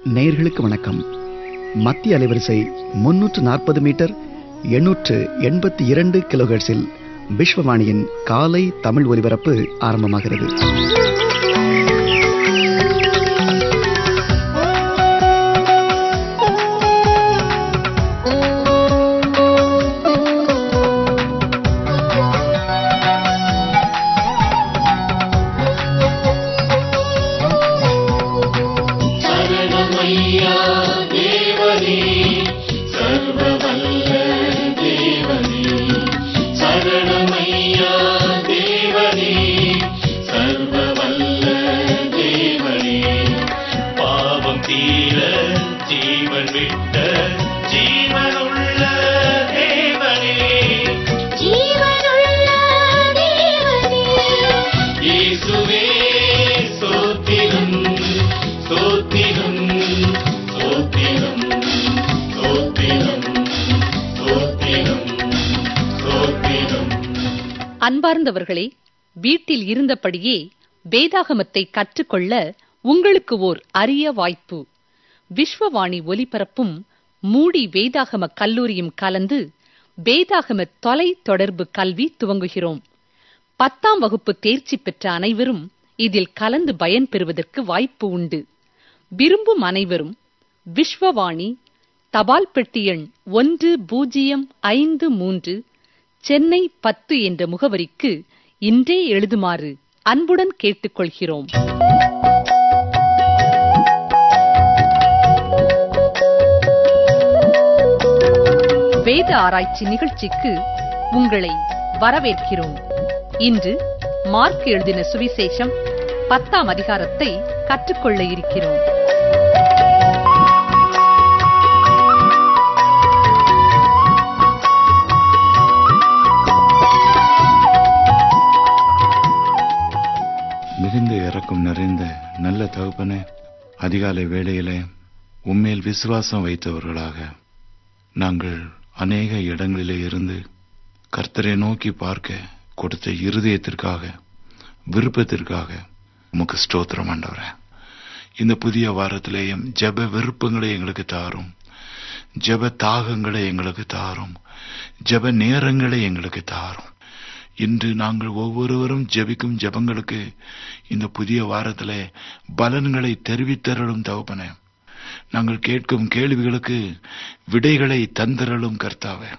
நேயர்களுக்கு வணக்கம் மத்திய அலைவரிசை முன்னூற்று நாற்பது மீட்டர் எண்ணூற்று எண்பத்தி இரண்டு கிலோஹெர்ட்ஸில் விஸ்வவாணியின் காலை தமிழ் ஒலிபரப்பு ஆரம்பமாகிறது சரணமையா தேவனே சர்வவல்ல தேவனே சரணமையா தேவனே சர்வவல்ல தேவனே பாவம் தீர ஜீவன் விட்ட ஜீவனுள்ள தேவனே ஜீவனுள்ள தேவனே இயேசுவே ஸ்தோத்திரம் ஸ்தோத்திரம் ஸ்தோத்திரம் ஸ்தோத்திரம் ஸ்தோத்திரம் ஸ்தோத்திரம் அன்பார்ந்தவர்களே வீட்டில் இருந்தபடியே வேதாகமத்தை கற்றுக்கொள்ள உங்களுக்கு ஓர் அரிய வாய்ப்பு விஸ்வவாணி ஒலிபரப்பும் மூடி வேதாகம கல்லூரியும் கலந்து வேதாகம தொலை தொடர்பு கல்வி துவங்குகிறோம் பத்தாம் வகுப்பு தேர்ச்சி பெற்ற அனைவரும் இதில் கலந்து பயன்பெறுவதற்கு வாய்ப்பு உண்டு விரும்பும் அனைவரும் விஸ்வவாணி தபால் பெட்டி எண் ஒன்று பூஜ்ஜியம் ஐந்து மூன்று சென்னை பத்து என்ற முகவரிக்கு இன்றே எழுதுமாறு அன்புடன் கேட்டுக்கொள்கிறோம் வேத ஆராய்ச்சி நிகழ்ச்சிக்கு உங்களை வரவேற்கிறோம் இன்று மார்க் எழுதின சுவிசேஷம் பத்தாம் அதிகாரத்தை கற்றுக்கொள்ள இருக்கிறோம் மிகுந்த இறக்கம் நிறைந்த நல்ல தகப்பனே அதிகாலை வேளையிலே உம்மேல் விசுவாசம் வைத்தவர்களாக நாங்கள் அநேக இடங்களிலே இருந்து கர்த்தரை நோக்கி பார்க்க கொடுத்த இருதயத்திற்காக விருப்பத்திற்காக உமக்கு ஸ்தோத்திரம் ஆண்டவரே இந்த புதிய வாரத்திலேயும் ஜெப விருப்பங்களை எங்களுக்கு தாரும் ஜெப தாகங்களை எங்களுக்கு தாரும் ஜெப நேரங்களை எங்களுக்கு தாரும் இன்று நாங்கள் ஒவ்வொருவரும் ஜெபிக்கும் ஜெபங்களுக்கு இந்த புதிய வாரத்திலே பலன்களை தெரிவித்தரலும் தகப்பனே நாங்கள் கேட்கும் கேள்விகளுக்கு விடைகளை தந்திரலும் கர்த்தாவே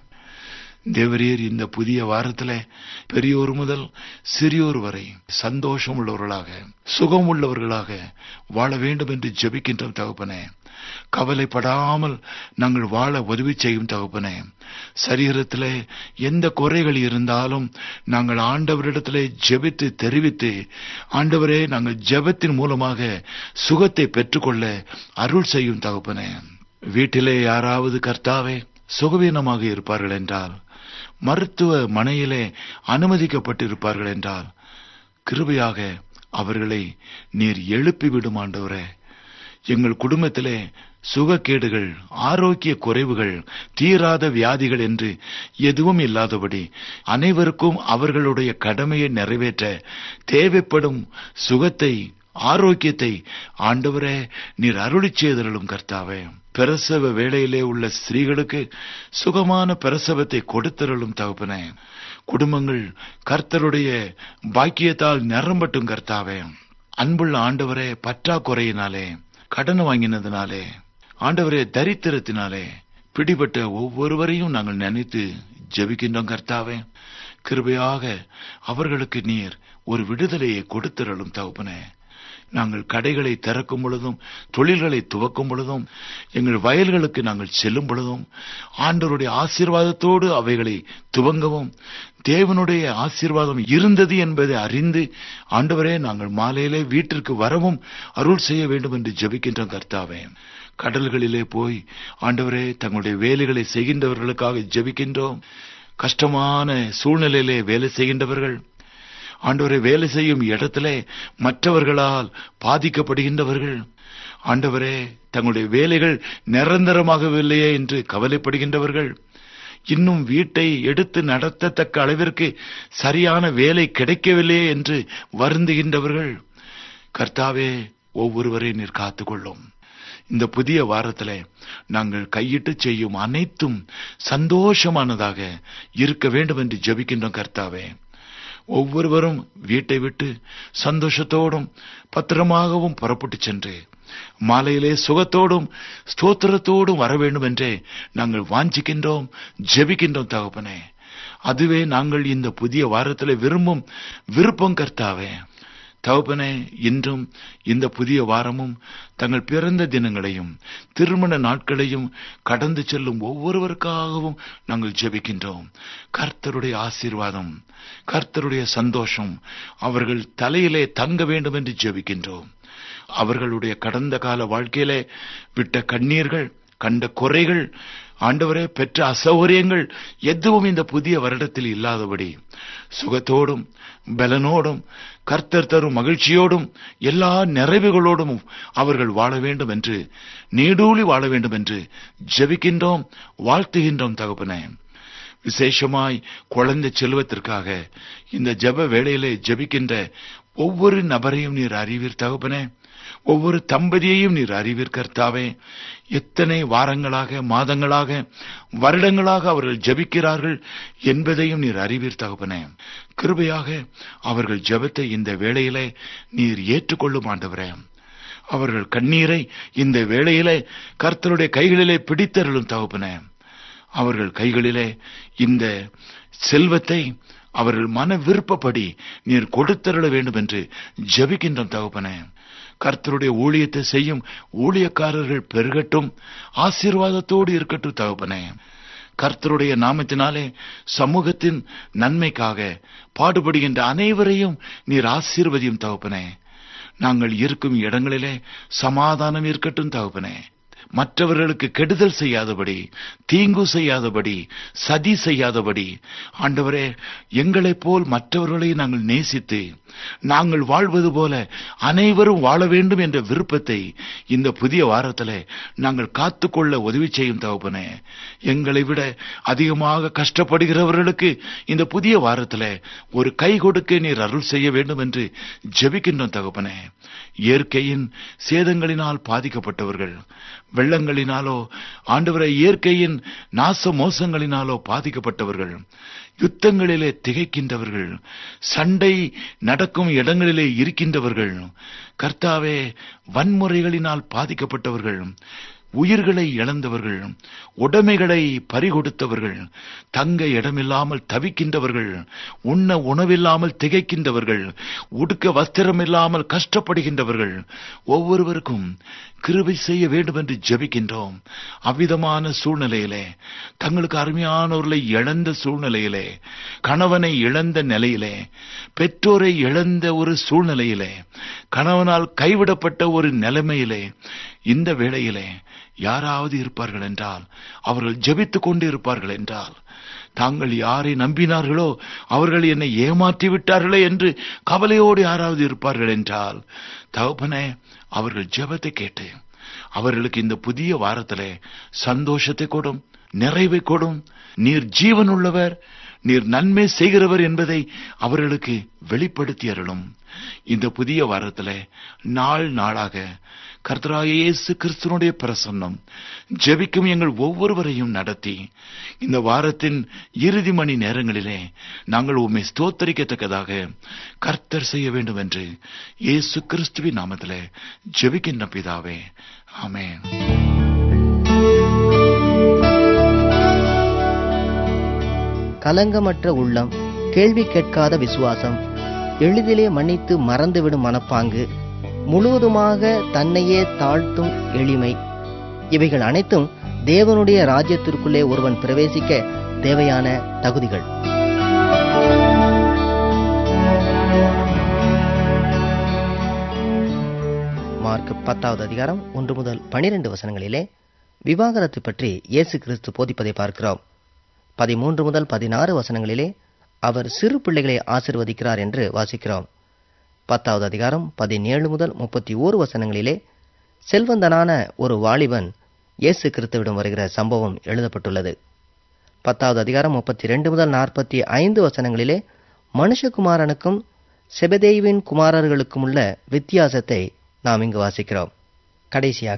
தேவரீர் இந்த புதிய வாரத்திலே பெரியோர் முதல் சிறியோர் வரை சந்தோஷம் உள்ளவர்களாக சுகம் உள்ளவர்களாக வாழ வேண்டும் என்று ஜெபிக்கின்றோம் தகப்பனே கவலைப்படாமல் நாங்கள் வாழ உதவி செய்யும் தகப்பனே சரீரத்திலே எந்த குறைகள் இருந்தாலும் நாங்கள் ஆண்டவரிடத்திலே ஜெபித்து தெரிவித்து ஆண்டவரே நாங்கள் ஜெபத்தின் மூலமாக சுகத்தை பெற்றுக்கொள்ள அருள் செய்யும் தகப்பனே வீட்டிலே யாராவது கர்த்தாவே சுகவீனமாக இருப்பார்கள் என்றால் மருத்துவ மனையிலே அனுமதிக்கப்பட்டிருப்பார்கள் என்றால் கிருபையாக அவர்களை நீர் எழுப்பிவிடும் ஆண்டவரே எங்கள் குடும்பத்திலே சுகக்கேடுகள் ஆரோக்கிய குறைவுகள் தீராத வியாதிகள் என்று எதுவும் இல்லாதபடி அனைவருக்கும் அவர்களுடைய கடமையை நிறைவேற்ற தேவைப்படும் சுகத்தை ஆரோக்கியத்தை ஆண்டவரே நீர் அருளிச் செய்தருளும் கர்த்தாவே பிரசவ வேளையிலே உள்ள ஸ்திரீகளுக்கு சுகமான பிரசவத்தை கொடுத்தருளும் தகப்பனே குடும்பங்கள் கர்த்தருடைய பாக்கியத்தால் நிரம்பட்டும் கர்த்தாவே அன்புள்ள ஆண்டவரே பற்றாக்குறையினாலே கடன் வாங்கினதினாலே ஆண்டவரே தரித்திரத்தினாலே பிடிபட்ட ஒவ்வொருவரையும் நாங்கள் நினைத்து ஜெபிக்கின்றோம் கர்த்தாவே கிருபையாக அவர்களுக்கு நீர் ஒரு விடுதலையை கொடுத்திரலும் தகப்பனே நாங்கள் கடைகளை திறக்கும் பொழுதும் தொழில்களை துவக்கும் பொழுதும் எங்கள் வயல்களுக்கு நாங்கள் செல்லும் பொழுதும் ஆண்டவருடைய ஆசீர்வாதத்தோடு அவைகளை துவங்கவும் தேவனுடைய ஆசீர்வாதம் இருந்தது என்பதை அறிந்து ஆண்டவரே நாங்கள் மாலையிலே வீட்டிற்கு வரவும் அருள் செய்ய வேண்டும் என்று ஜெபிக்கின்றோம் கர்த்தாவே கடல்களிலே போய் ஆண்டவரே தங்களுடைய வேலைகளை செய்கின்றவர்களுக்காக ஜெபிக்கின்றோம் கஷ்டமான சூழ்நிலையிலே வேலை செய்கின்றவர்கள் ஆண்டவரை வேலை செய்யும் இடத்திலே மற்றவர்களால் பாதிக்கப்படுகின்றவர்கள் ஆண்டவரே தங்களுடைய வேலைகள் நிரந்தரமாகவில்லையே என்று கவலைப்படுகின்றவர்கள் இன்னும் வீட்டை எடுத்து நடத்தத்தக்க அளவிற்கு சரியான வேலை கிடைக்கவில்லையே என்று வருந்துகின்றவர்கள் கர்த்தாவே ஒவ்வொருவரையும் நீர் காத்துக்கொள்ளும் இந்த புதிய வாரத்திலே நாங்கள் கையிட்டு செய்யும் அனைத்தும் சந்தோஷமானதாக இருக்க வேண்டும் என்று ஜெபிக்கின்றோம் கர்த்தாவே ஒவ்வொருவரும் வீட்டை விட்டு சந்தோஷத்தோடும் பத்திரமாகவும் புறப்பட்டு சென்று மாலையிலே சுகத்தோடும் ஸ்தோத்திரத்தோடும் வர வேண்டும் என்றே நாங்கள் வாஞ்சிக்கின்றோம் ஜெபிக்கின்றோம் தகப்பனே அதுவே நாங்கள் இந்த புதிய வாரத்திலே விரும்பும் விருப்பம் கர்த்தாவே தகப்பனே இன்றும் இந்த புதிய வாரமும் தங்கள் பிறந்த தினங்களையும் திருமண நாட்களையும் கடந்து செல்லும் ஒவ்வொருவருக்காகவும் நாங்கள் ஜெபிக்கின்றோம் கர்த்தருடைய ஆசீர்வாதம் கர்த்தருடைய சந்தோஷம் அவர்கள் தலையிலே தங்க வேண்டும் என்று ஜெபிக்கின்றோம் அவர்களுடைய கடந்த கால வாழ்க்கையிலே விட்ட கண்ணீர்கள் கண்ட குறைகள் ஆண்டவரே பெற்ற அசௌகரியங்கள் எதுவும் இந்த புதிய வருடத்தில் இல்லாதபடி சுகத்தோடும் பலனோடும் கர்த்தர் தரும் மகிழ்ச்சியோடும் எல்லா நிறைவுகளோடும் அவர்கள் வாழ வேண்டும் என்று நீடூழி வாழ வேண்டும் என்று ஜெபிக்கின்றோம் வாழ்த்துகின்றோம் தகப்பனே விசேஷமாய் குழந்தை செல்வத்திற்காக இந்த ஜெப வேளையிலே ஜெபிக்கின்ற ஒவ்வொரு நபரையும் நீர் அறிவீர் தகப்பனே ஒவ்வொரு தம்பதியையும் நீர் அறிவீர் கர்த்தாவே எத்தனை வாரங்களாக மாதங்களாக வருடங்களாக அவர்கள் ஜெபிக்கிறார்கள் என்பதையும் நீர் அறிவீர் தகப்பனே கிருபையாக அவர்கள் ஜெபத்தை இந்த வேளையிலே நீர் ஏற்றுக்கொள்ளும் ஆண்டவரே அவர்கள் கண்ணீரை இந்த வேளையிலே கர்த்தருடைய கைகளிலே பிடித்தருளும் தகப்பனே அவர்கள் கைகளிலே இந்த செல்வத்தை அவர்கள் மன விருப்பப்படி நீர் கொடுத்தருள வேண்டும் என்று ஜெபிக்கின்றோம் தகப்பனே கர்த்தருடைய ஊழியத்தை செய்யும் ஊழியக்காரர்கள் பெருகட்டும் ஆசீர்வாதத்தோடு இருக்கட்டும் தகப்பனே கர்த்தருடைய நாமத்தினாலே சமூகத்தின் நன்மைக்காக பாடுபடுகின்ற அனைவரையும் நீர் ஆசீர்வதியும் தகப்பனே நாங்கள் இருக்கும் இடங்களிலே சமாதானம் இருக்கட்டும் தகப்பனே மற்றவர்களுக்கு கெடுதல் செய்யாதபடி தீங்கு செய்யாதபடி சதி செய்யாதபடி ஆண்டவரே எங்களைப் போல் மற்றவர்களை நாங்கள் நேசித்து நாங்கள் வாழ்வது போல அனைவரும் வாழ வேண்டும் என்ற விருப்பத்தை இந்த புதிய வாரத்திலே நாங்கள் காத்துக்கொள்ள உதவி செய்யும் தகப்பனே எங்களை விட அதிகமாக கஷ்டப்படுகிறவர்களுக்கு இந்த புதிய வாரத்திலே ஒரு கை கொடுக்க நீர் அருள் செய்ய வேண்டும் என்று ஜெபிக்கின்றோம் தகப்பனே இயற்கையின் சேதங்களினால் பாதிக்கப்பட்டவர்கள் வெள்ளங்களினாலோ ஆண்டவரை இயற்கையின் நாச மோசங்களினாலோ பாதிக்கப்பட்டவர்கள் யுத்தங்களிலே திகைக்கின்றவர்கள் சண்டை நடக்கும் இடங்களிலே இருக்கின்றவர்கள் கர்த்தாவே வன்முறைகளினால் பாதிக்கப்பட்டவர்கள் உயிர்களை இழந்தவர்கள் உடைமைகளை பறிகொடுத்தவர்கள் தங்க இடமில்லாமல் தவிக்கின்றவர்கள் உண்ண உணவில்லாமல் திகைக்கின்றவர்கள் உடுக்க வஸ்திரமில்லாமல் கஷ்டப்படுகின்றவர்கள் ஒவ்வொருவருக்கும் கிருபை செய்ய வேண்டும் என்று ஜெபிக்கின்றோம் அவ்விதமான சூழ்நிலையிலே தங்களுக்கு அருமையானவர்களை இழந்த சூழ்நிலையிலே கணவனை இழந்த நிலையிலே பெற்றோரை இழந்த ஒரு சூழ்நிலையிலே கணவனால் கைவிடப்பட்ட ஒரு நிலைமையிலே இந்த வேளையிலே யாராவது இருப்பார்கள் என்றால் அவர்கள் ஜெபித்துக் கொண்டு இருப்பார்கள் என்றால் தாங்கள் யாரை நம்பினார்களோ அவர்கள் என்னை ஏமாற்றி விட்டார்களே என்று கவலையோடு யாராவது இருப்பார்கள் என்றால் தகப்பனே அவர்கள் ஜெபத்தை கேட்டு அவர்களுக்கு இந்த புதிய வாரத்திலே சந்தோஷத்தை கொடும் நிறைவை கொடும் நீர் ஜீவனுள்ளவர் நீர் நன்மை செய்கிறவர் என்பதை அவர்களுக்கு வெளிப்படுத்தி அருளும் இந்த புதிய வாரத்திலே நாள் நாளாக கர்த்தராய இயேசு கிறிஸ்துவனுடைய பிரசன்னம் ஜெபிக்கும் எங்கள் ஒவ்வொருவரையும் நடத்தி இந்த வாரத்தின் இறுதி மணி நேரங்களிலே நாங்கள் உம்மை ஸ்தோத்தரிக்கத்தக்கதாக கர்த்தர் செய்ய வேண்டும் என்று இயேசு கிறிஸ்துவின் நாமத்திலே ஜெபிக்கின்ற பிதாவே ஆமென் கலங்கமற்ற உள்ளம் கேள்வி கேட்காத விசுவாசம் எளிதிலே மன்னித்து மறந்துவிடும் மனப்பாங்கு முழுவதுமாக தன்னையே தாழ்த்தும் எளிமை இவைகள் அனைத்தும் தேவனுடைய ராஜ்யத்திற்குள்ளே ஒருவன் பிரவேசிக்க தேவையான தகுதிகள் மார்க் பத்தாவது அதிகாரம் ஒன்று முதல் பனிரெண்டு வசனங்களிலே விவாகரத்து பற்றி இயேசு கிறிஸ்து போதிப்பதை பார்க்கிறோம் பதிமூன்று முதல் பதினாறு வசனங்களிலே அவர் சிறு பிள்ளைகளை ஆசிர்வதிக்கிறார் என்று வாசிக்கிறோம் பத்தாவது அதிகாரம் பதினேழு முதல் முப்பத்தி ஓரு வசனங்களிலே செல்வந்தனான ஒரு வாலிபன் இயேசு கிறிஸ்துவிடம் வருகிற சம்பவம் எழுதப்பட்டுள்ளது பத்தாவது அதிகாரம் முப்பத்தி ரெண்டு முதல் நாற்பத்தி ஐந்து வசனங்களிலே மனுஷகுமாரனுக்கும் செபதேவின் குமாரர்களுக்கும் உள்ள வித்தியாசத்தை நாம் இங்கு வாசிக்கிறோம் கடைசியாக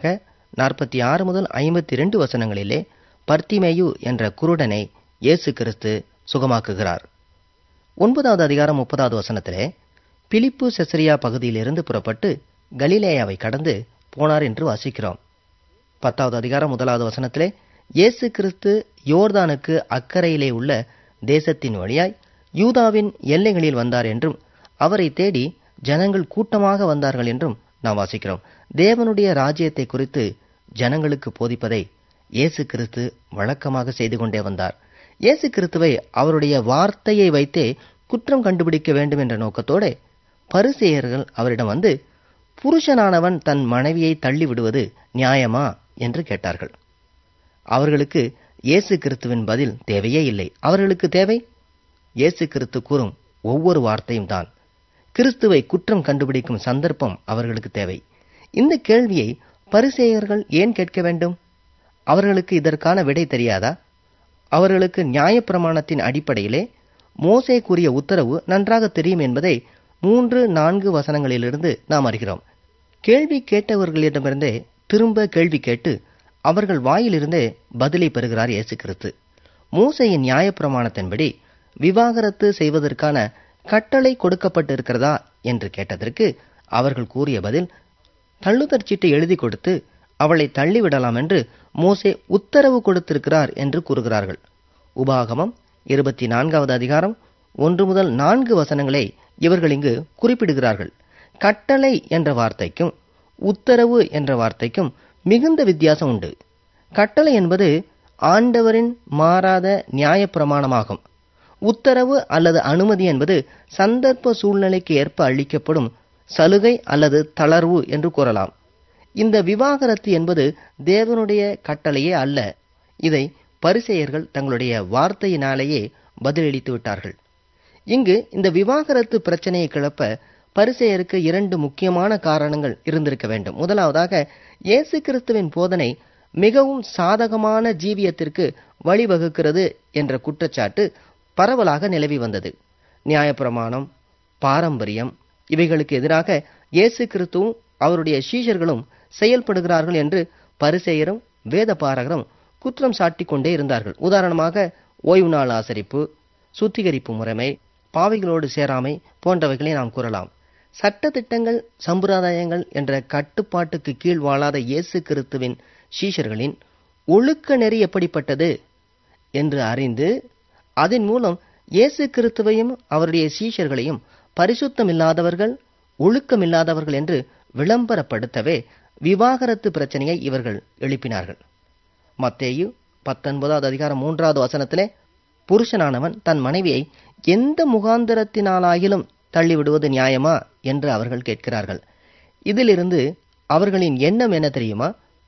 நாற்பத்தி ஆறு முதல் ஐம்பத்தி இரண்டு வசனங்களிலே பர்த்திமேயு என்ற குருடனை இயேசு கிறிஸ்து சுகமாக்குகிறார் ஒன்பதாவது அதிகாரம் முப்பதாவது வசனத்திலே பிலிப்பு செசரியா பகுதியிலிருந்து புறப்பட்டு கலிலேயாவை கடந்து போனார் என்று வாசிக்கிறோம் பத்தாவது அதிகாரம் முதலாவது வசனத்திலே இயேசு கிறிஸ்து யோர்தானுக்கு அக்கறையிலே உள்ள தேசத்தின் வழியாய் யூதாவின் எல்லைகளில் வந்தார் என்றும் அவரை தேடி ஜனங்கள் கூட்டமாக வந்தார்கள் என்றும் நாம் வாசிக்கிறோம் தேவனுடைய ராஜ்யத்தை குறித்து ஜனங்களுக்கு போதிப்பதை இயேசு கிறிஸ்து வழக்கமாக செய்து கொண்டே வந்தார் இயேசு கிறிஸ்துவை அவருடைய வார்த்தையை வைத்தே குற்றம் கண்டுபிடிக்க வேண்டும் என்ற நோக்கத்தோடு பரிசேயர்கள் அவரிடம் வந்து புருஷனானவன் தன் மனைவியை தள்ளி விடுவது நியாயமா என்று கேட்டார்கள் அவர்களுக்கு இயேசு கிறிஸ்துவின் பதில் தேவையே இல்லை அவர்களுக்கு தேவை இயேசு கிறிஸ்து கூறும் ஒவ்வொரு வார்த்தையும் தான் கிறிஸ்துவை குற்றம் கண்டுபிடிக்கும் சந்தர்ப்பம் அவர்களுக்கு தேவை இந்த கேள்வியை பரிசேயர்கள் ஏன் கேட்க வேண்டும் அவர்களுக்கு இதற்கான விடை தெரியாதா அவர்களுக்கு நியாயப்பிரமாணத்தின் அடிப்படையிலே மோசே கூறிய உத்தரவு நன்றாக தெரியும் என்பதை மூன்று நான்கு வசனங்களிலிருந்து நாம் அறிகிறோம் கேள்வி கேட்டவர்களிடமிருந்தே திரும்ப கேள்வி கேட்டு அவர்கள் வாயிலிருந்தே பதிலை பெறுகிறார் இயேசு கிறிஸ்து மூசையின் நியாயப்பிரமாணத்தின்படி விவாகரத்து செய்வதற்கான கட்டளை கொடுக்கப்பட்டிருக்கிறதா என்று கேட்டதற்கு அவர்கள் கூறிய பதில் தள்ளுதற் சீட்டை எழுதி கொடுத்து அவளை தள்ளிவிடலாம் என்று மோசே உத்தரவு கொடுத்திருக்கிறார் என்று கூறுகிறார்கள் உபாகமம் இருபத்தி நான்காவது அதிகாரம் ஒன்று முதல் நான்கு வசனங்களை இவர்கள் இங்கு குறிப்பிடுகிறார்கள் கட்டளை என்ற வார்த்தைக்கும் உத்தரவு என்ற வார்த்தைக்கும் மிகுந்த வித்தியாசம் உண்டு கட்டளை என்பது ஆண்டவரின் மாறாத நியாயப்பிரமாணமாகும் உத்தரவு அல்லது அனுமதி என்பது சந்தர்ப்ப சூழ்நிலைக்கு ஏற்ப அளிக்கப்படும் சலுகை அல்லது தளர்வு என்று கூறலாம் இந்த விவாகரத்து என்பது தேவனுடைய கட்டளையே அல்ல இதை பரிசெயர்கள் தங்களுடைய வார்த்தையினாலேயே பதிலளித்து விட்டார்கள் இங்கு இந்த விவாகரத்து பிரச்சனையை கிளப்ப பரிசெயருக்கு இரண்டு முக்கியமான காரணங்கள் இருந்திருக்க வேண்டும் முதலாவதாக இயேசு கிறிஸ்துவின் போதனை மிகவும் சாதகமான ஜீவியத்திற்கு வழிவகுக்கிறது என்ற குற்றச்சாட்டு பரவலாக நிலவி வந்தது நியாயப்பிரமாணம் பாரம்பரியம் இவைகளுக்கு எதிராக இயேசு கிறிஸ்துவும் அவருடைய சீஷர்களும் செயல்படுகிறார்கள் என்று பரிசெயரும் வேத பாரகரும் குற்றம் சாட்டிக் கொண்டே இருந்தார்கள் உதாரணமாக ஓய்வு நாள் ஆசரிப்பு சுத்திகரிப்பு முறைமை பாவிகளோடு சேராமை போன்றவைகளை நாம் கூறலாம் சட்ட திட்டங்கள் சம்பிரதாயங்கள் என்ற கட்டுப்பாட்டுக்கு கீழ் வாழாத இயேசு கிறிஸ்துவின் சீஷர்களின் ஒழுக்க நெறி எப்படிப்பட்டது என்று அறிந்து அதன் மூலம் இயேசு கிறிஸ்துவையும் அவருடைய சீஷர்களையும் பரிசுத்தமில்லாதவர்கள் ஒழுக்கமில்லாதவர்கள் என்று விளம்பரப்படுத்தவே விவாகரத்து பிரச்சனையை இவர்கள் எழுப்பினார்கள் மத்தேயு பத்தொன்பதாவது அதிகாரம் மூன்றாவது வசனத்திலே புருஷனானவன் தன் மனைவியை எந்த முகாந்திரத்தினாலாகிலும் தள்ளிவிடுவது நியாயமா என்று அவர்கள் கேட்கிறார்கள் இதிலிருந்து அவர்களின் எண்ணம் என்ன தெரியுமா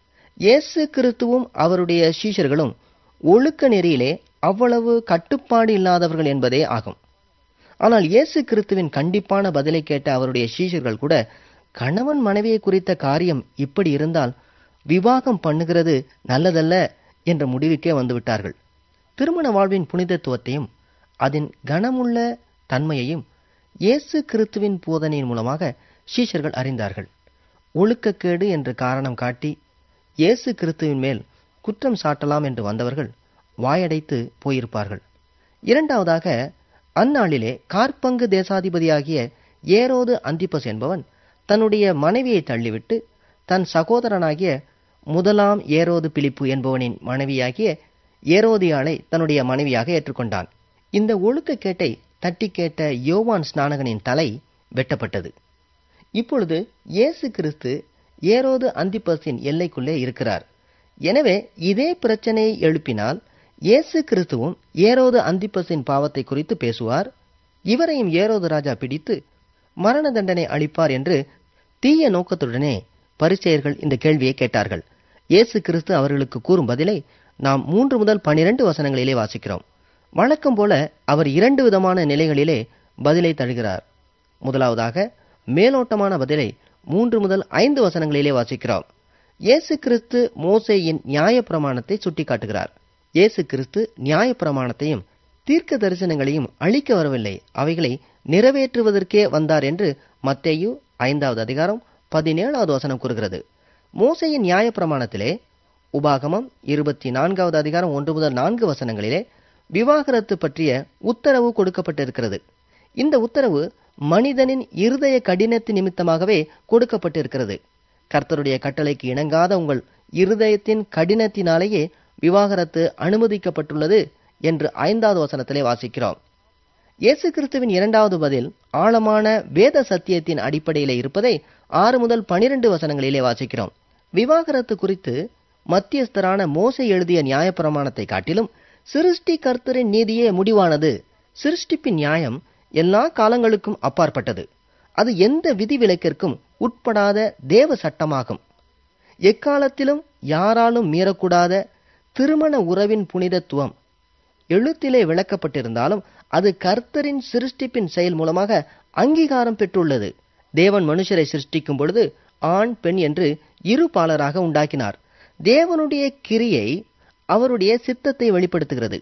இயேசு கிறிஸ்துவும் அவருடைய சீஷர்களும் ஒழுக்க நெறியிலே அவ்வளவு கட்டுப்பாடு இல்லாதவர்கள் என்பதே ஆகும் ஆனால் இயேசு கிறிஸ்துவின் கண்டிப்பான பதிலை கேட்ட அவருடைய சீஷர்கள் கூட கணவன் மனைவியை குறித்த காரியம் இப்படி இருந்தால் விவாகம் பண்ணுகிறது நல்லதல்ல என்ற முடிவுக்கே வந்துவிட்டார்கள் திருமண வாழ்வின் புனிதத்துவத்தையும் அதன் கனமுள்ள தன்மையையும் இயேசு கிறிஸ்துவின் போதனையின் மூலமாக சீஷர்கள் அறிந்தார்கள் ஒழுக்கக்கேடு என்று காரணம் காட்டி இயேசு கிறிஸ்துவின் மேல் குற்றம் சாட்டலாம் என்று வந்தவர்கள் வாயடைத்து போயிருப்பார்கள் இரண்டாவதாக அந்நாளிலே கார்பங்கு தேசாதிபதியாகிய ஏரோது அந்திப்பஸ் என்பவன் தன்னுடைய மனைவியை தள்ளிவிட்டு தன் சகோதரனாகிய முதலாம் ஏரோது பிலிப்பு என்பவனின் மனைவியாகிய ஏரோதியாளை தன்னுடைய மனைவியாக ஏற்றுக்கொண்டான் இந்த ஒழுக்கக்கேட்டை தட்டி கேட்ட யோவான் ஸ்நானகனின் தலை வெட்டப்பட்டது இப்பொழுது இயேசு கிறிஸ்து ஏரோது அந்திப்பஸின் எல்லைக்குள்ளே இருக்கிறார் எனவே இதே பிரச்சனையை எழுப்பினால் இயேசு கிறிஸ்துவும் ஏரோது அந்திப்பஸின் பாவத்தை குறித்து பேசுவார் இவரையும் ஏரோது ராஜா பிடித்து மரண தண்டனை அளிப்பார் என்று தீய நோக்கத்துடனே பரிசெயர்கள் இந்த கேள்வியை கேட்டார்கள் இயேசு கிறிஸ்து அவர்களுக்கு கூறும் பதிலை நாம் மூன்று முதல் பனிரெண்டு வசனங்களிலே வாசிக்கிறோம் வழக்கம் போல அவர் இரண்டு விதமான நிலைகளிலே பதிலை தருகிறார் முதலாவதாக மேலோட்டமான பதிலை மூன்று முதல் ஐந்து வசனங்களிலே வாசிக்கிறோம் இயேசு கிறிஸ்து மோசேயின் நியாய பிரமாணத்தை சுட்டிக்காட்டுகிறார் இயேசு கிறிஸ்து நியாய பிரமாணத்தையும் தீர்க்க தரிசனங்களையும் அழிக்க வரவில்லை அவைகளை நிறைவேற்றுவதற்கே வந்தார் என்று மத்தேயு ஐந்தாவது அதிகாரம் பதினேழாவது வசனம் கூறுகிறது மோசையின் நியாயப்பிரமாணத்திலே உபாகமம் இருபத்தி நான்காவது அதிகாரம் ஒன்று முதல் நான்கு வசனங்களிலே விவாகரத்து பற்றிய உத்தரவு கொடுக்கப்பட்டிருக்கிறது இந்த உத்தரவு மனிதனின் இருதய கடினத்து நிமித்தமாகவே கொடுக்கப்பட்டிருக்கிறது கர்த்தருடைய கட்டளைக்கு இணங்காத உங்கள் இருதயத்தின் கடினத்தினாலேயே விவாகரத்து அனுமதிக்கப்பட்டுள்ளது என்று ஐந்தாவது வசனத்திலே வாசிக்கிறோம் இயேசு கிறிஸ்துவின் இரண்டாவது பதில் ஆழமான வேத சத்தியத்தின் அடிப்படையிலே இருப்பதை ஆறு முதல் பனிரெண்டு வசனங்களிலே வாசிக்கிறோம் விவாகரத்து குறித்து மத்தியஸ்தரான மோசை எழுதிய நியாயப்பிரமாணத்தை காட்டிலும் சிருஷ்டி கர்த்தரின் நீதியே முடிவானது சிருஷ்டிப்பின் நியாயம் எல்லா காலங்களுக்கும் அப்பாற்பட்டது அது எந்த விதிவிலக்கிற்கும் உட்படாத தேவ சட்டமாகும் எக்காலத்திலும் யாராலும் மீறக்கூடாத திருமண உறவின் புனிதத்துவம் எழுத்திலே விளக்கப்பட்டிருந்தாலும் அது கர்த்தரின் சிருஷ்டிப்பின் செயல் மூலமாக அங்கீகாரம் பெற்றுள்ளது தேவன் மனுஷரை சிருஷ்டிக்கும் பொழுது ஆண் பெண் என்று இரு பாலராக உண்டாக்கினார் தேவனுடைய கிரியை அவருடைய சித்தத்தை வெளிப்படுத்துகிறது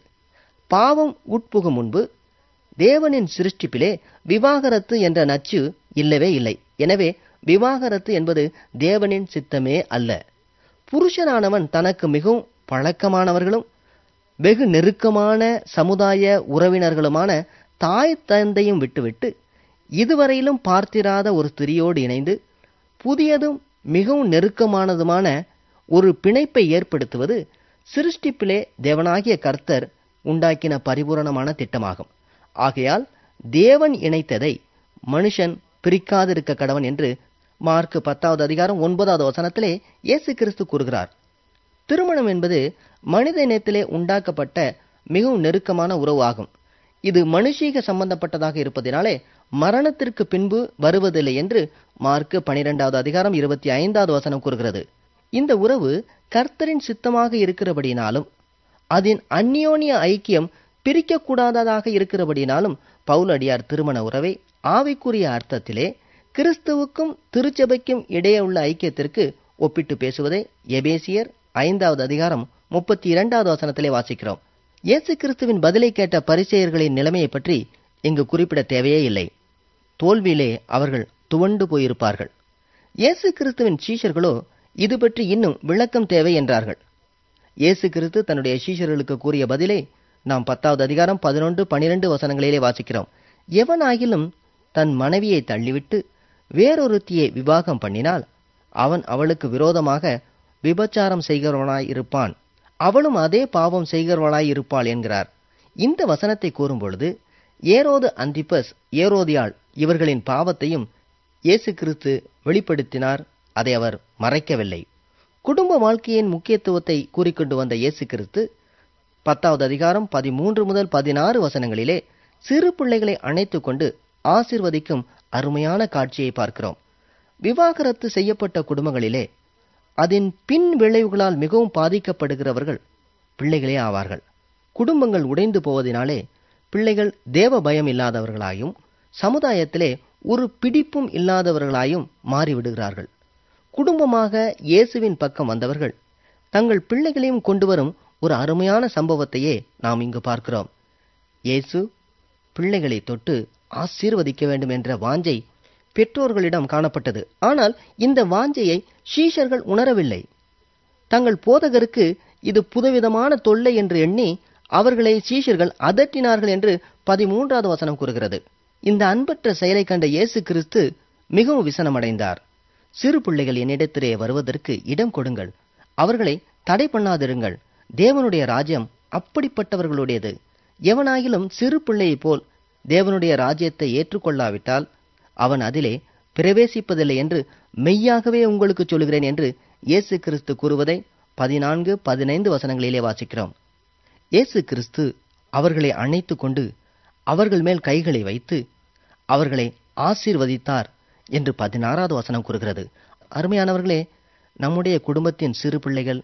பாவம் உட்புகும் முன்பு தேவனின் சிருஷ்டிப்பிலே விவாகரத்து என்ற நச்சு இல்லவே இல்லை எனவே விவாகரத்து என்பது தேவனின் சித்தமே அல்ல புருஷனானவன் தனக்கு மிகவும் பழக்கமானவர்களும் வெகு நெருக்கமான சமுதாய உறவினர்களுமான தாய் தந்தையும் விட்டுவிட்டு இதுவரையிலும் பார்த்திராத ஒரு ஸ்திரியோடு இணைந்து புதியதும் மிகவும் நெருக்கமானதுமான ஒரு பிணைப்பை ஏற்படுத்துவது சிருஷ்டிப்பிலே தேவனாகிய கர்த்தர் உண்டாக்கின பரிபூரணமான திட்டமாகும் ஆகையால் தேவன் இணைத்ததை மனுஷன் பிரிக்காதிருக்க கடவன் என்று மார்க் பத்தாவது அதிகாரம் ஒன்பதாவது வசனத்திலே இயேசு கிறிஸ்து கூறுகிறார் திருமணம் என்பது மனித இனத்திலே உண்டாக்கப்பட்ட மிகவும் நெருக்கமான உறவு ஆகும் இது மனுஷீக சம்பந்தப்பட்டதாக இருப்பதினாலே மரணத்திற்கு பின்பு வருவதில்லை என்று மார்க்கு பனிரெண்டாவது அதிகாரம் இருபத்தி ஐந்தாவது வசனம் கூறுகிறது இந்த உறவு கர்த்தரின் சித்தமாக இருக்கிறபடினாலும் அதன் அந்யோன்ய ஐக்கியம் பிரிக்கக்கூடாததாக இருக்கிறபடினாலும் பவுலடியார் திருமண உறவை ஆவிக்குரிய அர்த்தத்திலே கிறிஸ்துவுக்கும் திருச்சபைக்கும் இடையே உள்ள ஐக்கியத்திற்கு ஒப்பிட்டு பேசுவதை எபேசியர் ஐந்தாவது அதிகாரம் முப்பத்தி இரண்டாவது வசனத்திலே வாசிக்கிறோம் இயேசு கிறிஸ்துவின் பதிலை கேட்ட பரிசெயர்களின் நிலைமையை பற்றி இங்கு குறிப்பிட தேவையே இல்லை தோல்வியிலே அவர்கள் துவண்டு போயிருப்பார்கள் இயேசு கிறிஸ்துவின் சீஷர்களோ இது பற்றி இன்னும் விளக்கம் தேவை என்றார்கள் இயேசு கிறிஸ்து தன்னுடைய சீஷர்களுக்கு கூறிய பதிலை நாம் பத்தாவது அதிகாரம் பதினொன்று பனிரெண்டு வசனங்களிலே வாசிக்கிறோம் எவனாகிலும் தன் மனைவியை தள்ளிவிட்டு வேறொருத்தியை விவாகம் பண்ணினால் அவன் அவளுக்கு விரோதமாக விபச்சாரம் செய்கிறவனாய் இருப்பான் அவளும் அதே பாவம் செய்கிறவளாய் இருப்பாள் என்கிறார் இந்த வசனத்தை கூறும்பொழுது ஏரோது அந்திப்பஸ் ஏரோதியாள் இவர்களின் பாவத்தையும் இயேசு கிறிஸ்து வெளிப்படுத்தினார் அதை அவர் மறைக்கவில்லை குடும்ப வாழ்க்கையின் முக்கியத்துவத்தை கூறிக்கொண்டு வந்த இயேசு கிறிஸ்து பத்தாவது அதிகாரம் பதிமூன்று முதல் பதினாறு வசனங்களிலே சிறு பிள்ளைகளை அணைத்துக் கொண்டு ஆசிர்வதிக்கும் அருமையான காட்சியை பார்க்கிறோம் விவாகரத்து செய்யப்பட்ட குடும்பங்களிலே அதன் பின் விளைவுகளால் மிகவும் பாதிக்கப்படுகிறவர்கள் பிள்ளைகளே ஆவார்கள் குடும்பங்கள் உடைந்து போவதினாலே பிள்ளைகள் தேவ பயம் இல்லாதவர்களாயும் சமுதாயத்திலே ஒரு பிடிப்பும் இல்லாதவர்களாயும் மாறிவிடுகிறார்கள் குடும்பமாக இயேசுவின் பக்கம் வந்தவர்கள் தங்கள் பிள்ளைகளையும் கொண்டு வரும் ஒரு அருமையான சம்பவத்தையே நாம் இங்கு பார்க்கிறோம் இயேசு பிள்ளைகளை தொட்டு ஆசீர்வதிக்க வேண்டும் என்ற வாஞ்சை பெற்றோர்களிடம் காணப்பட்டது ஆனால் இந்த வாஞ்சையை ஷீஷர்கள் உணரவில்லை தங்கள் போதகருக்கு இது புதுவிதமான தொல்லை என்று எண்ணி அவர்களை சீஷர்கள் அதட்டினார்கள் என்று பதிமூன்றாவது வசனம் கூறுகிறது இந்த அன்பற்ற செயலை கண்ட இயேசு கிறிஸ்து மிகவும் விசனமடைந்தார் சிறு பிள்ளைகள் என்னிடத்திலே வருவதற்கு இடம் கொடுங்கள் அவர்களை தடை பண்ணாதிருங்கள் தேவனுடைய ராஜ்யம் அப்படிப்பட்டவர்களுடையது எவனாகிலும் சிறு பிள்ளையைப் போல் தேவனுடைய ராஜ்யத்தை ஏற்றுக்கொள்ளாவிட்டால் அவன் அதிலே பிரவேசிப்பதில்லை என்று மெய்யாகவே உங்களுக்கு சொல்கிறேன் என்று இயேசு கிறிஸ்து கூறுவதை பதினான்கு பதினைந்து வசனங்களிலே வாசிக்கிறோம் இயேசு கிறிஸ்து அவர்களை அணைத்துக் கொண்டு அவர்கள் மேல் கைகளை வைத்து அவர்களை ஆசீர்வதித்தார் என்று பதினாறாவது வசனம் கூறுகிறது அருமையானவர்களே நம்முடைய குடும்பத்தின் சிறு பிள்ளைகள்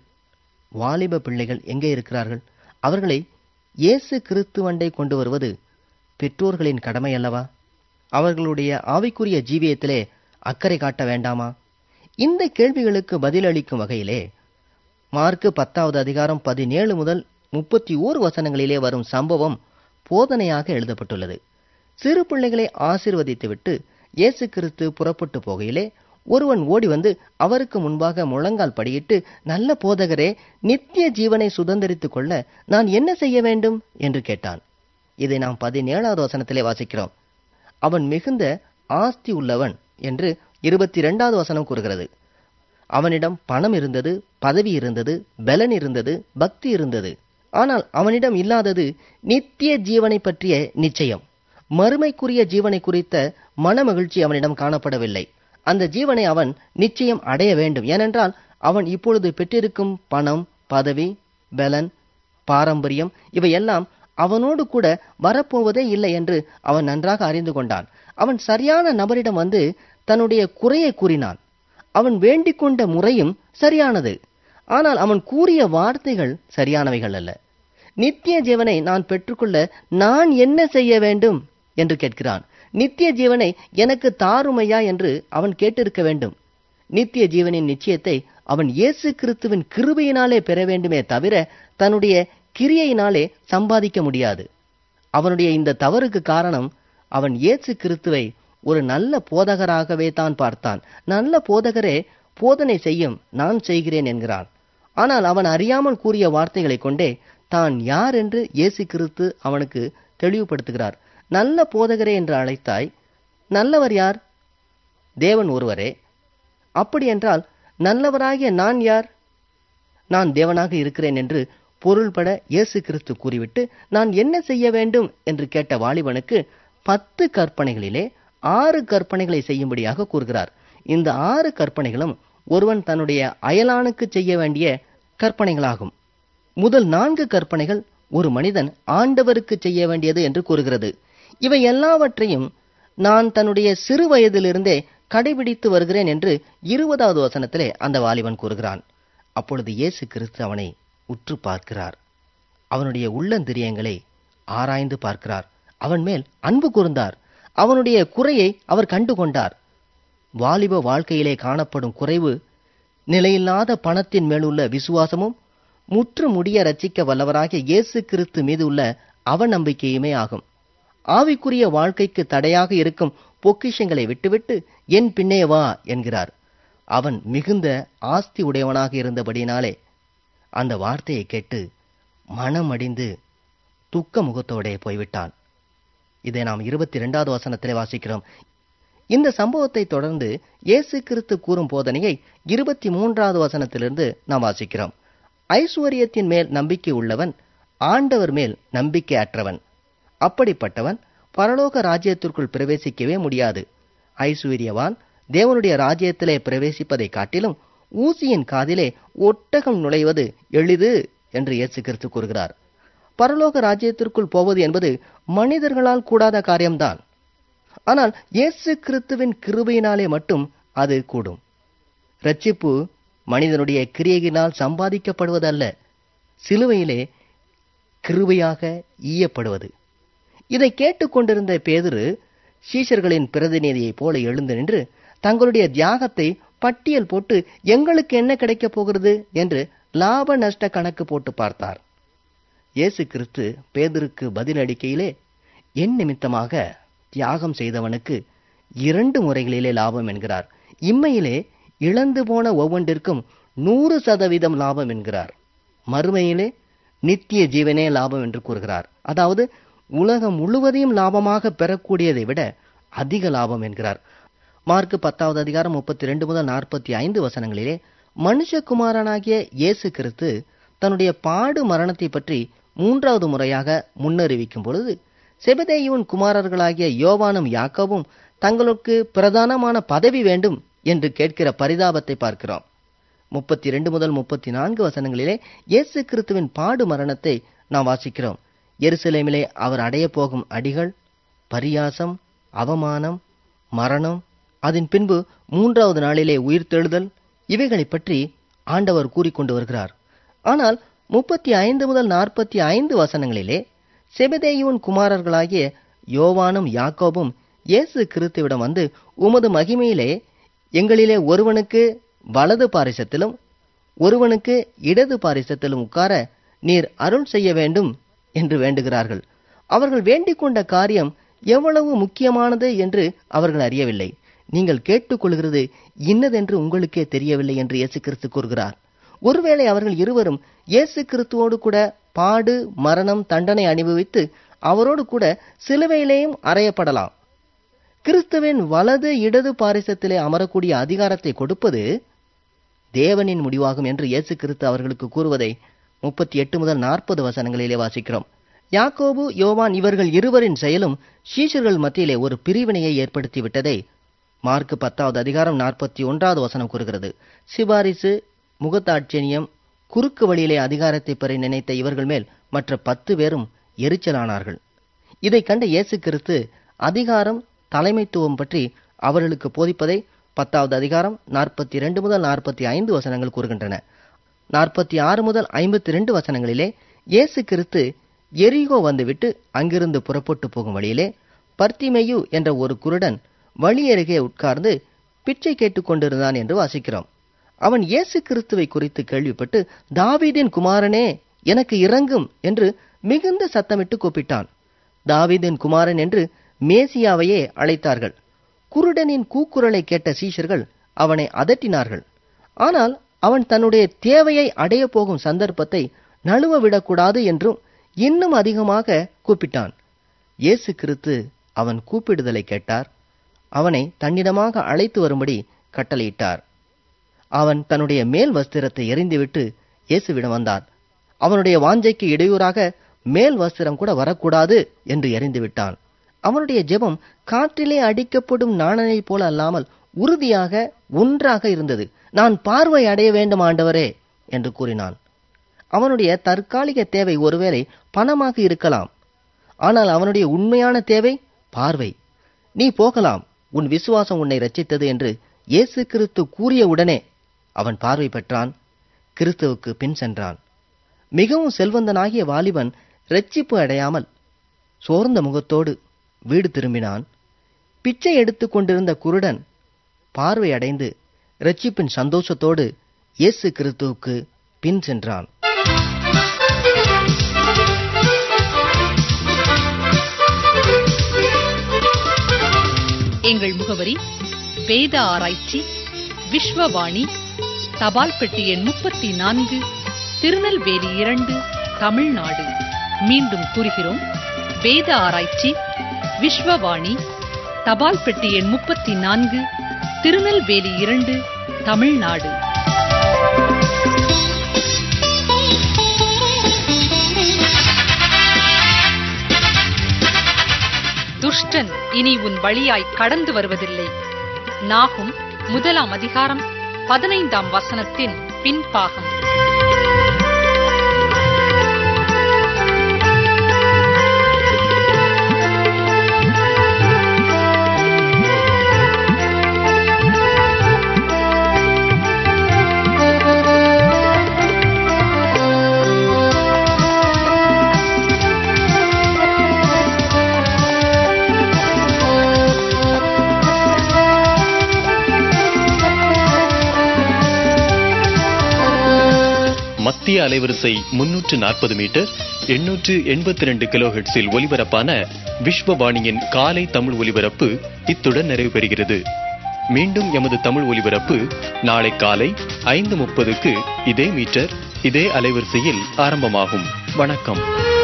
வாலிப பிள்ளைகள் எங்கே இருக்கிறார்கள் அவர்களை இயேசு கிறிஸ்துவண்டை கொண்டு வருவது பெற்றோர்களின் கடமை அல்லவா அவர்களுடைய ஆவிக்குரிய ஜீவியத்திலே அக்கறை காட்ட வேண்டாமா இந்த கேள்விகளுக்கு பதிலளிக்கும் வகையிலே மார்க்கு பத்தாவது அதிகாரம் பதினேழு முதல் முப்பத்தி ஓரு வசனங்களிலே வரும் சம்பவம் போதனையாக எழுதப்பட்டுள்ளது சிறு பிள்ளைகளை ஆசிர்வதித்துவிட்டு இயேசு கிறிஸ்து புறப்பட்டு போகையிலே ஒருவன் ஓடி வந்து அவருக்கு முன்பாக முழங்கால் படியிட்டு நல்ல போதகரே நித்திய ஜீவனை சுதந்திரித்துக் கொள்ள நான் என்ன செய்ய வேண்டும் என்று கேட்டான் இதை நாம் பதினேழாவது வசனத்திலே வாசிக்கிறோம் அவன் மிகுந்த ஆஸ்தி உள்ளவன் என்று இருபத்தி இரண்டாவது வசனம் கூறுகிறது அவனிடம் பணம் இருந்தது பதவி இருந்தது பலன் இருந்தது பக்தி இருந்தது ஆனால் அவனிடம் இல்லாதது நித்திய ஜீவனை பற்றிய நிச்சயம் மறுமைக்குரிய ஜீவனை குறித்த மனமகிழ்ச்சி அவனிடம் காணப்படவில்லை அந்த ஜீவனை அவன் நிச்சயம் அடைய வேண்டும் ஏனென்றால் அவன் இப்பொழுது பெற்றிருக்கும் பணம் பதவி பலன் பாரம்பரியம் இவையெல்லாம் அவனோடு கூட வரப்போவதே இல்லை என்று அவன் நன்றாக அறிந்து கொண்டான் அவன் சரியான நபரிடம் வந்து தன்னுடைய குறையை கூறினான் அவன் வேண்டிக் கொண்ட முறையும் சரியானது ஆனால் அவன் கூறிய வார்த்தைகள் சரியானவைகள் அல்ல நித்திய ஜீவனை நான் பெற்றுக்கொள்ள நான் என்ன செய்ய வேண்டும் என்று கேட்கிறான் நித்திய ஜீவனை எனக்கு தாருமையா என்று அவன் கேட்டிருக்க வேண்டும் நித்திய ஜீவனின் நிச்சயத்தை அவன் இயேசு கிறிஸ்துவின் கிருபையினாலே பெற வேண்டுமே தவிர தன்னுடைய கிரியையினாலே சம்பாதிக்க முடியாது அவனுடைய இந்த தவறுக்கு காரணம் அவன் இயேசு கிறிஸ்துவை ஒரு நல்ல போதகராகவே தான் பார்த்தான் நல்ல போதகரே போதனை செய்யும் நான் செய்கிறேன் என்கிறான் ஆனால் அவன் அறியாமல் கூறிய வார்த்தைகளைக் கொண்டே தான் யார் என்று இயேசு கிறிஸ்து அவனுக்கு தெளிவுபடுத்துகிறார் நல்ல போதகரே என்று அழைத்தாய் நல்லவர் யார் தேவன் ஒருவரே அப்படி என்றால் நல்லவராகிய நான் யார் நான் தேவனாக இருக்கிறேன் என்று பொருள்பட இயேசு கிறிஸ்து கூறிவிட்டு நான் என்ன செய்ய வேண்டும் என்று கேட்ட வாலிபனுக்கு பத்து கற்பனைகளிலே ஆறு கற்பனைகளை செய்யும்படியாக கூறுகிறார் இந்த ஆறு கற்பனைகளும் ஒருவன் தன்னுடைய அயலானுக்கு செய்ய வேண்டிய கற்பனைகளாகும் முதல் நான்கு கற்பனைகள் ஒரு மனிதன் ஆண்டவருக்கு செய்ய வேண்டியது என்று கூறுகிறது இவை எல்லாவற்றையும் நான் தன்னுடைய சிறு வயதிலிருந்தே கடைபிடித்து வருகிறேன் என்று இருபதாவது வசனத்திலே அந்த வாலிபன் கூறுகிறான் அப்பொழுது இயேசு கிறிஸ்து அவனை உற்று பார்க்கிறார் அவனுடைய உள்ளந்திரியங்களை ஆராய்ந்து பார்க்கிறார் அவன் மேல் அன்பு கூர்ந்தார் அவனுடைய குறையை அவர் கண்டு கொண்டார் வாலிப வாழ்க்கையிலே காணப்படும் குறைவு நிலையில்லாத பணத்தின் மேலுள்ள விசுவாசமும் முற்று முடிய ரட்சிக்க வல்லவராகிய இயேசு கிறிஸ்து மீது உள்ள அவநம்பிக்கையுமே ஆகும் ஆவிக்குரிய வாழ்க்கைக்கு தடையாக இருக்கும் பொக்கிஷங்களை விட்டுவிட்டு என் பின்னே வா என்கிறார் அவன் மிகுந்த ஆஸ்தி உடையவனாக இருந்தபடினாலே அந்த வார்த்தையை கேட்டு மனமடிந்து துக்க முகத்தோடே போய்விட்டான் இதை நாம் இருபத்தி இரண்டாவது வசனத்திலே வாசிக்கிறோம் இந்த சம்பவத்தை தொடர்ந்து இயேசு கிறிஸ்து கூறும் போதனையை இருபத்தி மூன்றாவது வசனத்திலிருந்து நாம் வாசிக்கிறோம் ஐஸ்வர்யத்தின் மேல் நம்பிக்கை உள்ளவன் ஆண்டவர் மேல் நம்பிக்கை அற்றவன் அப்படிப்பட்டவன் பரலோக ராஜ்யத்திற்குள் பிரவேசிக்கவே முடியாது ஐஸ்வர்யவான் தேவனுடைய ராஜ்யத்திலே பிரவேசிப்பதை காட்டிலும் ஊசியின் காதிலே ஒட்டகம் நுழைவது எளிது என்று இயேசு கிறிஸ்து கூறுகிறார் பரலோக ராஜ்யத்திற்குள் போவது என்பது மனிதர்களால் கூடாத காரியம்தான் ஆனால் இயேசு கிறிஸ்துவின் கிருபையினாலே மட்டும் அது கூடும் ரட்சிப்பு மனிதனுடைய கிரியையினால் சம்பாதிக்கப்படுவதல்ல சிலுவையிலே கிருபையாக ஈயப்படுவது இதை கேட்டுக்கொண்டிருந்த பேதுரு சீஷர்களின் பிரதிநிதியைப் போல எழுந்து நின்று தங்களுடைய தியாகத்தை பட்டியல் போட்டு எங்களுக்கு என்ன கிடைக்கப் போகிறது என்று லாப நஷ்ட கணக்கு போட்டு பார்த்தார் இயேசு கிறிஸ்து பேதருக்கு பதிலளிக்கையிலே என் நிமித்தமாக தியாகம் செய்தவனுக்கு இரண்டு முறைகளிலே லாபம் என்கிறார் இம்மையிலே இழந்து போன ஒவ்வொன்றிற்கும் நூறு சதவீதம் லாபம் என்கிறார் மறுமையிலே நித்திய ஜீவனே லாபம் என்று கூறுகிறார் அதாவது உலகம் முழுவதையும் லாபமாக பெறக்கூடியதை விட அதிக லாபம் என்கிறார் மார்க் பத்தாவது அதிகாரம் முப்பத்தி ரெண்டு முதல் நாற்பத்தி ஐந்து வசனங்களிலே மனுஷகுமாரனாகிய இயேசு கிறிஸ்து தன்னுடைய பாடு மரணத்தை பற்றி மூன்றாவது முறையாக முன்னறிவிக்கும் பொழுது செபதேயுவின் குமாரர்களாகிய யோவானும் யாக்கோவும் தங்களுக்கு பிரதானமான பதவி வேண்டும் என்று கேட்கிற பரிதாபத்தை பார்க்கிறோம் முப்பத்தி ரெண்டு முதல் முப்பத்தி நான்கு வசனங்களிலே இயேசு கிறிஸ்துவின் பாடு மரணத்தை நாம் வாசிக்கிறோம் எருசலேமிலே அவர் அடையப் போகும் அடிகள் பரியாசம் அவமானம் மரணம் அதன் பின்பு மூன்றாவது நாளிலே உயிர்த்தெழுதல் இவைகளைப் பற்றி ஆண்டவர் கூறிக்கொண்டு வருகிறார் ஆனால் முப்பத்தி ஐந்து முதல் நாற்பத்தி ஐந்து வசனங்களிலே செபதேயுவின் குமாரர்களாகிய யோவானும் யாக்கோபும் இயேசு கிறிஸ்துவிடம் வந்து உமது மகிமையிலே எங்களிலே ஒருவனுக்கு வலது பாரிசத்திலும் ஒருவனுக்கு இடது பாரிசத்திலும் உட்கார நீர் அருள் செய்ய வேண்டும் என்று வேண்டுகிறார்கள் அவர்கள் வேண்டிக் கொண்ட காரியம் எவ்வளவு முக்கியமானது என்று அவர்கள் அறியவில்லை நீங்கள் கேட்டுக்கொள்கிறது இன்னதென்று உங்களுக்கே தெரியவில்லை என்று இயேசு கிறிஸ்து கூறுகிறார் ஒருவேளை அவர்கள் இருவரும் இயேசு கிறிஸ்துவோடு கூட பாடு மரணம் தண்டனை அனுபவித்து அவரோடு கூட சிலுவையிலேயும் அறையப்படலாம் கிறிஸ்துவின் வலது இடது பாரிசத்திலே அமரக்கூடிய அதிகாரத்தை கொடுப்பது தேவனின் முடிவாகும் என்று இயேசு கிறிஸ்து அவர்களுக்கு கூறுவதை முப்பத்தி எட்டு முதல் நாற்பது வசனங்களிலே வாசிக்கிறோம் யாக்கோபு யோவான் இவர்கள் இருவரின் செயலும் சீஷர்கள் மத்தியிலே ஒரு பிரிவினையை ஏற்படுத்தி விட்டதை மார்க் பத்தாவது அதிகாரம் நாற்பத்தி ஒன்றாவது வசனம் கூறுகிறது சிபாரிசு முகத்தாட்சியனியம் குறுக்கு வழியிலே அதிகாரத்தை பெற நினைத்த இவர்கள் மேல் மற்ற பத்து பேரும் எரிச்சலானார்கள் இதை கண்ட இயேசு கிறிஸ்து அதிகாரம் தலைமைத்துவம் பற்றி அவர்களுக்கு போதிப்பதை பத்தாவது அதிகாரம் நாற்பத்தி இரண்டு முதல் நாற்பத்தி ஐந்து வசனங்கள் கூறுகின்றன நாற்பத்தி ஆறு முதல் ஐம்பத்தி ரெண்டு வசனங்களிலே இயேசு கிறிஸ்து எரிகோ வந்துவிட்டு அங்கிருந்து புறப்பட்டு போகும் வழியிலே பர்த்திமெயு என்ற ஒரு குருடன் வழி அருகே உட்கார்ந்து பிச்சை கேட்டுக் கொண்டிருந்தான் என்று வாசிக்கிறோம் அவன் இயேசு கிறிஸ்துவை குறித்து கேள்விப்பட்டு தாவீதின் குமாரனே எனக்கு இறங்கும் என்று மிகுந்த சத்தமிட்டு கூப்பிட்டான் தாவீதின் குமாரன் என்று மேசியாவையே அழைத்தார்கள் குருடனின் கூக்குரலை கேட்ட சீஷர்கள் அவனை அதட்டினார்கள் ஆனால் அவன் தன்னுடைய தேவையை அடையப் போகும் சந்தர்ப்பத்தை நழுவ விடக்கூடாது என்றும் இன்னும் அதிகமாக கூப்பிட்டான் இயேசு கிறிஸ்து அவன் கூப்பிடுதலை கேட்டார் அவனை தன்னிடமாக அழைத்து வரும்படி கட்டளையிட்டார் அவன் தன்னுடைய மேல் வஸ்திரத்தை எறிந்துவிட்டு இயேசுவிடம் வந்தான் அவனுடைய வாஞ்சைக்கு இடையூறாக மேல் வஸ்திரம் கூட வரக்கூடாது என்று எறிந்து விட்டான் அவனுடைய ஜெபம் காற்றிலே அடிக்கப்படும் நாணனைப் போல அல்லாமல் உறுதியாக ஒன்றாக இருந்தது நான் பார்வை அடைய வேண்டும் ஆண்டவரே என்று கூறினான் அவனுடைய தற்காலிக தேவை ஒருவேளை பணமாக இருக்கலாம் ஆனால் அவனுடைய உண்மையான தேவை பார்வை நீ போகலாம் உன் விசுவாசம் உன்னை ரட்சித்தது என்று இயேசு கிறிஸ்து கூறிய உடனே அவன் பார்வை பெற்றான் கிறிஸ்துவுக்கு பின் சென்றான் மிகவும் செல்வந்தனாகிய வாலிபன் ரட்சிப்பு அடையாமல் சோர்ந்த முகத்தோடு வீடு திரும்பினான் பிச்சை எடுத்துக் கொண்டிருந்த குருடன் பார்வை அடைந்து ரட்சிப்பின் சந்தோஷத்தோடு இயேசு கிறிஸ்துவுக்கு பின் சென்றான் எங்கள் முகவரி வேத ஆராய்ச்சி விஸ்வவாணி தபால் பெட்டி எண் முப்பத்தி நான்கு திருநெல்வேலி இரண்டு தமிழ்நாடு மீண்டும் கூறுகிறோம் வேத ஆராய்ச்சி விஸ்வவாணி தபால் பெட்டி எண் முப்பத்தி நான்கு திருநெல்வேலி இரண்டு தமிழ்நாடு துஷ்டன் இனி உன் வழியாய் கடந்து வருவதில்லை நாகும் முதலாம் அதிகாரம் பதினைந்தாம் வசனத்தின் பின்பாகம் மத்திய அலைவரிசை முன்னூற்று நாற்பது மீட்டர் எண்ணூற்று எண்பத்தி ரெண்டு கிலோஹெட்ஸில் ஒலிபரப்பான விஸ்வவாணியின் காலை தமிழ் ஒலிபரப்பு இத்துடன் நிறைவு பெறுகிறது மீண்டும் எமது தமிழ் ஒலிபரப்பு நாளை காலை ஐந்து முப்பதுக்கு இதே மீட்டர் இதே அலைவரிசையில் ஆரம்பமாகும் வணக்கம்